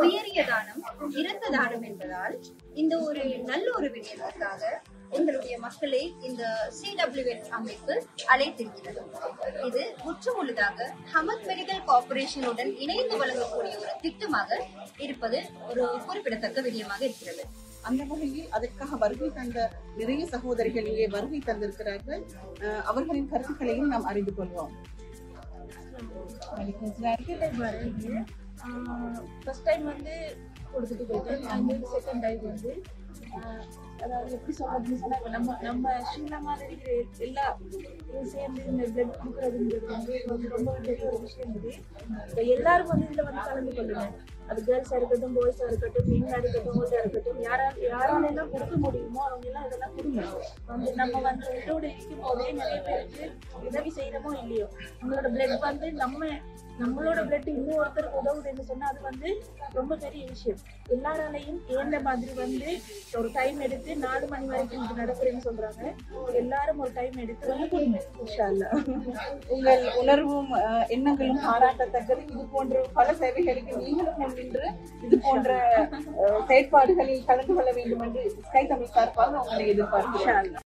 உயரிய தானம் இறந்த தானம் என்பதால் இந்த ஒரு நல்ல ஒரு விடயத்திற்காக எங்களுடைய மக்களை இந்த சிடபிள்யூஎஸ் அமைப்பு அழைத்திருக்கிறது இது முற்றுமுழுதாக ஹமத் மெடிக்கல் கார்பரேஷனுடன் இணைந்து வழங்கக்கூடிய ஒரு திட்டமாக இருப்பது ஒரு குறிப்பிடத்தக்க விடயமாக இருக்கிறது அந்த வகையில் அதற்காக வருகை தந்த நிறைய சகோதரிகள் இங்கே வருகை தந்திருக்கிறார்கள் அஹ் அவர்களின் கருத்துக்களையும் நாம் அறிந்து கொள்வோம் ஃபர்ஸ்ட் டைம் வந்து கொடுத்துட்டு போயிட்டேன் அண்ட் செகண்ட் டைம் வந்து ஆஹ் அதாவது எப்படி சொல்றதுன்னு சொன்னா இப்ப நம்ம நம்ம ஸ்ரீலங்கால இருக்கிற எல்லா இதுவும் சேர்ந்து இந்த பிளட் கொடுக்குறதுங்கிறது வந்து இது வந்து ரொம்ப பெரிய ஒரு விஷயம் இது இப்ப எல்லாரும் வந்து இதுல வந்து கலந்து கொள்ளுங்க அது கேர்ள்ஸா இருக்கட்டும் பாய்ஸா இருக்கட்டும் மெயினா இருக்கட்டும் ஓல்டா இருக்கட்டும் யாரா யாரால எல்லாம் கொடுக்க முடியுமோ அவங்க எல்லாம் இதெல்லாம் கொடுங்க வந்து நம்ம வந்து உயிரோடு இருக்கும் போதே நிறைய பேருக்கு உதவி செய்யறோமோ இல்லையோ நம்மளோட பிளட் வந்து நம்ம நம்மளோட பிளட் இன்னும் ஒருத்தருக்கு உதவுதுன்னு சொன்னா அது வந்து ரொம்ப பெரிய விஷயம் எல்லாராலையும் ஏந்த மாதிரி வந்து ஒரு டைம் எடுத்து நாலு மணி வரைக்கும் இது நடக்கிறேன்னு சொல்றாங்க எல்லாரும் ஒரு டைம் எடுத்து வந்து கொடுங்க இன்ஷா அல்லாஹ். உங்கள் உணர்வும் அஹ், எண்ணங்களும் பாராட்டத்தக்கது இது போன்ற பல சேவைகளுக்கு நீங்களும் முன்னின்று இது போன்ற அஹ், செயற்பாடுகளில் கலந்து கொள்ள வேண்டும் என்று ஸ்கை தமிழ் சார்பாக உங்களை எதிர்பார்க்கிறேன்